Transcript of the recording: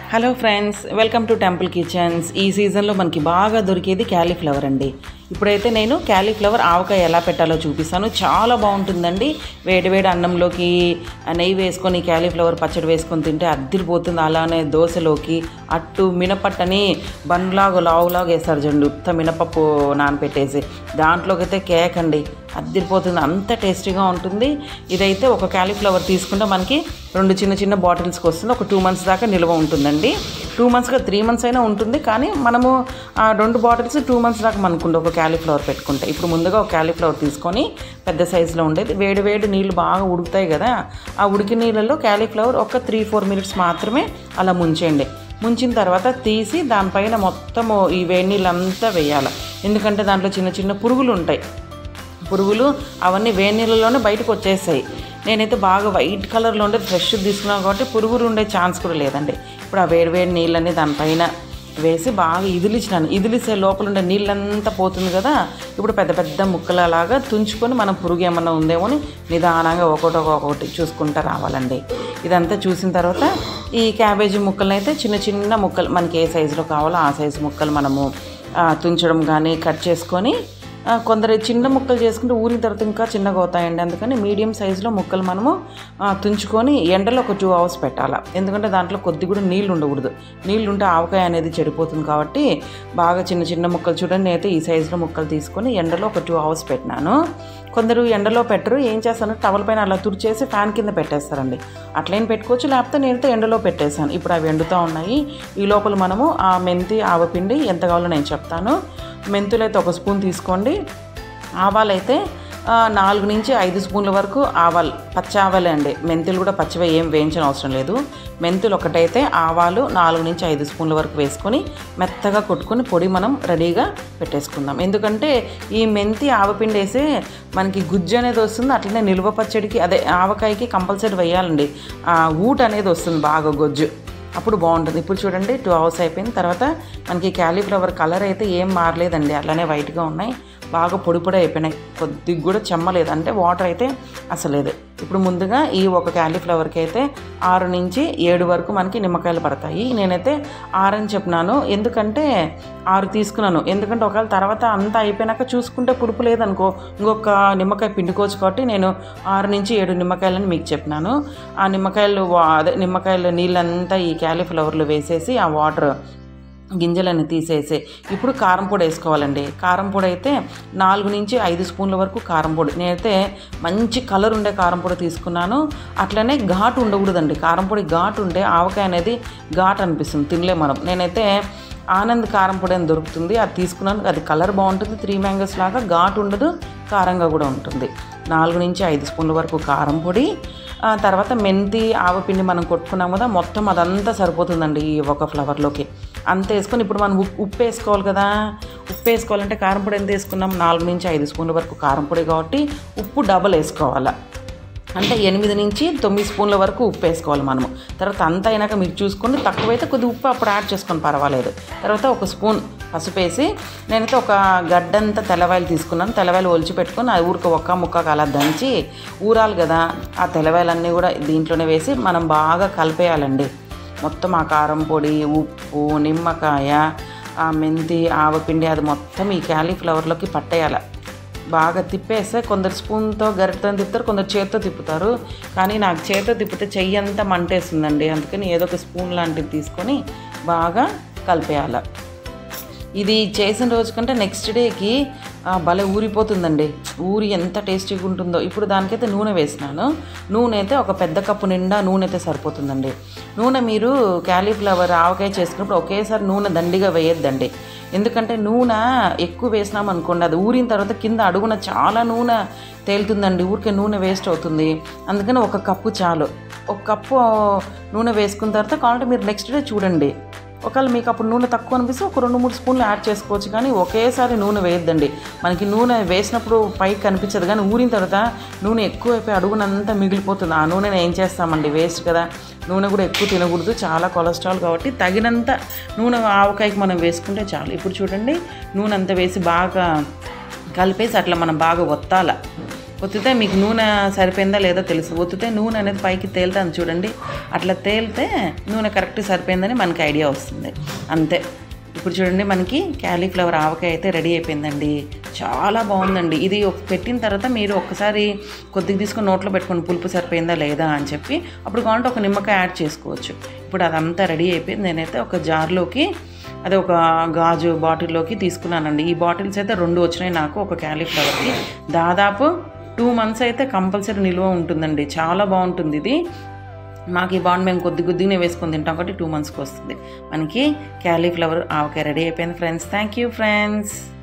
hello friends welcome to temple kitchens ఈ సీజన్లో మనకి బాగా దొరికేది క్యాలీఫ్లవర్ అండి ఇప్పుడైతే నేను క్యాలీఫ్లవర్ ఆవకాయ ఎలా పెట్టాలో చూపిస్తాను చాలా బాగుంటుందండి వేడివేడి అన్నంలోకి ఆ నెయ్యి వేసుకొని క్యాలీఫ్లవర్ పచ్చడి వేసుకొని తింటే అద్దిరిపోతుంది అలానే దోశలోకి అట్టు మినపట్టని బండ్లాగా లావులాగా వేస్తారు చూడండి ఉత్త మినపప్పు నానపెట్టేసి దాంట్లోకి అయితే కేక్ అండి అద్దిరిపోతుంది అంత టేస్టీగా ఉంటుంది ఇదైతే ఒక క్యాలీఫ్లవర్ తీసుకుంటే మనకి రెండు చిన్న చిన్న బాటిల్స్కి వస్తుంది ఒక టూ మంత్స్ దాకా నిల్వ ఉంటుందండి టూ మంత్స్గా త్రీ మంత్స్ అయినా ఉంటుంది కానీ మనము ఆ రెండు బాటిల్స్ టూ మంత్స్ దాకా మనకుండే ఒక క్యాలీఫ్లవర్ పెట్టుకుంటే ఇప్పుడు ముందుగా ఒక క్యాలీఫ్లవర్ తీసుకొని పెద్ద సైజులో ఉండేది వేడి వేడి నీళ్ళు బాగా ఉడుకుతాయి కదా ఆ ఉడికి నీళ్ళలో క్యాలీఫ్లవర్ ఒక త్రీ ఫోర్ మినిట్స్ మాత్రమే అలా ముంచేయండి ముంచిన తర్వాత తీసి దానిపైన మొత్తము ఈ వేడి నీళ్ళంతా వేయాలి ఎందుకంటే దాంట్లో చిన్న చిన్న పురుగులు ఉంటాయి పురుగులు అవన్నీ వేడి నీళ్ళలోనే బయటకు వచ్చేసాయి నేనైతే బాగా వైట్ కలర్లో ఉండే ఫ్రెష్ తీసుకున్నాను కాబట్టి పురుగులు ఉండే ఛాన్స్ కూడా లేదండి ఇప్పుడు ఆ వేడి వేడి నీళ్ళని దానిపైన వేసి బాగా ఇదిలిచ్చినాను ఇదిలిసే లోపల ఉండే నీళ్ళంతా పోతుంది కదా ఇప్పుడు పెద్ద పెద్ద ముక్కలు అలాగా తుంచుకొని మనం పురుగు ఏమన్నా ఉందేమో అని నిదానంగా ఒకటి ఒక్కొక్కటి చూసుకుంటూ రావాలండి ఇదంతా చూసిన తర్వాత ఈ క్యాబేజీ ముక్కలను అయితే చిన్న చిన్న ముక్కలు మనకి ఏ సైజులో కావాలో ఆ సైజు ముక్కలు మనము ఆ, తుంచడం కానీ కట్ చేసుకొని ఆ, కొందరు చిన్న ముక్కలు చేసుకుంటే ఊరిన తర్వాత ఇంకా చిన్నగా అవుతాయండి అందుకని మీడియం సైజులో ముక్కలు మనము ఆ, తుంచుకొని ఎండలో ఒక టూ అవర్స్ పెట్టాలి ఎందుకంటే దాంట్లో కొద్ది కూడా నీళ్ళు ఉండకూడదు నీళ్ళు ఉంటే ఆవకాయ అనేది చెడిపోతుంది కాబట్టి బాగా చిన్న చిన్న ముక్కలు చూడండి నేనైతే ఈ సైజులో ముక్కలు తీసుకొని ఎండలో ఒక టూ అవర్స్ పెట్టినాను కొందరు ఎండలో పెట్టరు ఏం చేస్తాను టవల్ పైన అలా తుడిచేసి ఫ్యాన్ కింద పెట్టేస్తారండి అట్లయిన పెట్టుకోవచ్చు లేకపోతే నేనైతే ఎండలో పెట్టేశాను ఇప్పుడు అవి ఎండుతూ ఉన్నాయి ఈ లోపల మనము ఆ మెంతి ఆవపిండి ఎంత కావాలో నేను చెప్తాను మెంతులు అయితే ఒక స్పూన్ తీసుకోండి ఆవాలు అయితే ఆ, నాలుగు నుంచి ఐదు స్పూన్ల వరకు ఆవాలు పచ్చి ఆవాలే అండి మెంతులు కూడా పచ్చివే ఏం వేయించిన అవసరం లేదు మెంతులు ఒకటైతే ఆవాలు నాలుగు నుంచి ఐదు స్పూన్ల వరకు వేసుకొని మెత్తగా కొట్టుకొని పొడి మనం రెడీగా పెట్టేసుకుందాం ఎందుకంటే ఈ మెంతి ఆవపిండి వేసి మనకి గుజ్జు అనేది వస్తుంది అట్లనే నిల్వ పచ్చడికి అదే ఆవకాయకి కంపల్సరీ వేయాలండి ఆ ఊట అనేది వస్తుంది బాగా గొజ్జు అప్పుడు బాగుంటుంది ఇప్పుడు చూడండి టూ అవర్స్ అయిపోయిన తర్వాత మనకి క్యాలీఫ్లవర్ కలర్ అయితే ఏం మారలేదండి అలానే వైట్గా ఉన్నాయి బాగా పొడి పొడి అయిపోయినాయి కొద్దిగా కూడా చెమ్మలేదు అంటే వాటర్ అయితే అసలు లేదు ఇప్పుడు ముందుగా ఈ ఒక క్యాలీఫ్లవర్కి అయితే ఆరు నుంచి ఏడు వరకు మనకి నిమ్మకాయలు పడతాయి నేనైతే ఆరు అని చెప్పినాను ఎందుకంటే ఆరు తీసుకున్నాను ఎందుకంటే ఒకవేళ తర్వాత అంతా అయిపోయినాక చూసుకుంటే పులుపు లేదనుకో ఇంకొక నిమ్మకాయ పిండుకోవచ్చు కాబట్టి నేను ఆరు నుంచి ఏడు నిమ్మకాయలని మీకు చెప్పినాను ఆ నిమ్మకాయలు వా- అదే నిమ్మకాయలు నీళ్ళంతా ఈ క్యాలీఫ్లవర్లో వేసేసి ఆ వాటర్ గింజలను తీసేసి ఇప్పుడు కారం పొడి వేసుకోవాలండి కారం పొడి అయితే నాలుగు నుంచి ఐదు స్పూన్ల వరకు కారం పొడి నేనైతే మంచి కలర్ ఉండే కారం పొడి తీసుకున్నాను అట్లనే ఘాటు ఉండకూడదండి కారం పొడి ఘాటు ఉంటే ఆవకాయ అనేది ఘాటు అనిపిస్తుంది తినలేం మనం నేనైతే ఆనంద్ కారం పొడి అని దొరుకుతుంది అది తీసుకున్నాను అది కలర్ బాగుంటుంది త్రీ మ్యాంగోస్ లాగా ఘాటు ఉండదు కారంగా కూడా ఉంటుంది నాలుగు నుంచి ఐదు స్పూన్ల వరకు కారం పొడి ఆ తర్వాత మెంతి ఆవపిండి మనం కొట్టుకున్నాం కదా మొత్తం అదంతా సరిపోతుందండి ఈ ఒక ఫ్లవర్లోకి అంత వేసుకొని ఇప్పుడు మనం ఉప్పు ఉప్పు వేసుకోవాలి కదా ఉప్పు వేసుకోవాలంటే కారం పొడి ఎంత వేసుకున్నాం నాలుగు నుంచి ఐదు స్పూన్ల వరకు కారం పొడి కాబట్టి ఉప్పు డబల్ వేసుకోవాలి అంటే ఎనిమిది నుంచి తొమ్మిది స్పూన్ల వరకు ఉప్పు వేసుకోవాలి మనము తర్వాత అంతా అయినాక మీరు చూసుకొని తక్కువైతే కొద్ది ఉప్పు అప్పుడు యాడ్ చేసుకొని పర్వాలేదు తర్వాత ఒక స్పూన్ పసుపు వేసి నేనైతే ఒక గడ్డంతా తెల్లవాయలు తీసుకున్నాను తెల్లవాయలు ఒలిచి పెట్టుకొని ఆ ఊరికి ఒక్క ముక్కకు అలా దంచి ఊరాలి కదా ఆ తెల్లవాయలన్నీ కూడా దీంట్లోనే వేసి మనం బాగా కలిపేయాలండి మొత్తం ఆ కారం పొడి ఉప్పు నిమ్మకాయ ఆ మెంతి ఆవపిండి అది మొత్తం ఈ క్యాలీఫ్లవర్లోకి పట్టేయాలి బాగా తిప్పేస్తే కొందరు స్పూన్తో గరిటతో తిప్పుతారు కొందరు చేత్తో తిప్పుతారు కానీ నాకు చేత్తో తిప్పితే చెయ్యి అంతా మంటేస్తుందండి అందుకని ఏదో ఒక స్పూన్ లాంటిది తీసుకొని బాగా కలిపేయాలి ఇది చేసిన రోజు కంటే నెక్స్ట్ డేకి ఆ, భలే ఊరిపోతుందండి ఊరి ఎంత టేస్టీగా ఉంటుందో ఇప్పుడు దానికైతే నూనె వేసినాను నూనె అయితే ఒక పెద్ద కప్పు నిండా నూనె అయితే సరిపోతుందండి నూనె మీరు క్యాలీఫ్లవర్ ఆవకాయ చేసుకున్నప్పుడు ఒకేసారి నూనె దండిగా వేయొద్దండి ఎందుకంటే నూనె ఎక్కువ వేసినాం అనుకోండి అది ఊరిన తర్వాత కింద అడుగున చాలా నూనె తేలుతుందండి ఊరికే నూనె వేస్ట్ అవుతుంది అందుకని ఒక కప్పు చాలు ఒక కప్పు నూనె వేసుకున్న తర్వాత కావాలంటే మీరు నెక్స్ట్ డే చూడండి ఒకవేళ మీకు అప్పుడు నూనె తక్కువ అనిపిస్తే ఒక రెండు మూడు స్పూన్లు యాడ్ చేసుకోవచ్చు కానీ ఒకేసారి నూనె వేయద్దండి మనకి నూనె వేసినప్పుడు పైకి కనిపించదు కానీ ఊరిన తర్వాత నూనె ఎక్కువైపోయి అడుగునంతా మిగిలిపోతుంది ఆ నూనెని ఏం చేస్తామండి వేస్ట్ కదా నూనె కూడా ఎక్కువ తినకూడదు చాలా కొలెస్ట్రాల్ కాబట్టి తగినంత నూనె ఆవకాయకి మనం వేసుకుంటే చాలు ఇప్పుడు చూడండి నూనె అంతా వేసి బాగా కలిపేసి అట్లా మనం బాగా ఒత్తాల ఒత్తితే మీకు నూనె సరిపోయిందా లేదో తెలుసు ఒత్తితే నూనె అనేది పైకి తేలుతుంది చూడండి అట్లా తేలితే నూనె కరెక్ట్ సరిపోయిందని మనకి ఐడియా వస్తుంది అంతే ఇప్పుడు చూడండి మనకి క్యాలీఫ్లవర్ ఆవకాయ అయితే రెడీ అయిపోయిందండి చాలా బాగుందండి ఇది ఒక- పెట్టిన తర్వాత మీరు ఒక్కసారి కొద్దిగా తీసుకొని నోట్లో పెట్టుకొని పులుపు సరిపోయిందా లేదా అని చెప్పి అప్పుడు కావాలంటే ఒక నిమ్మకాయ యాడ్ చేసుకోవచ్చు ఇప్పుడు అదంతా రెడీ అయిపోయింది నేనైతే ఒక జార్లోకి అదే ఒక గాజు బాటిల్లోకి తీసుకున్నానండి ఈ బాటిల్స్ అయితే రెండు వచ్చినాయి నాకు ఒక క్యాలీఫ్లవర్కి దాదాపు టూ మంత్స్ అయితే కంపల్సరీ నిల్వ ఉంటుందండి చాలా బాగుంటుంది ఇది మాకు ఈ బాండ్ మేము కొద్ది కొద్దిగానే వేసుకొని తింటాం కాబట్టి టూ మంత్స్కి వస్తుంది మనకి క్యాలీఫ్లవర్ ఆవకాయ రెడీ అయిపోయింది ఫ్రెండ్స్ థ్యాంక్ యూ ఫ్రెండ్స్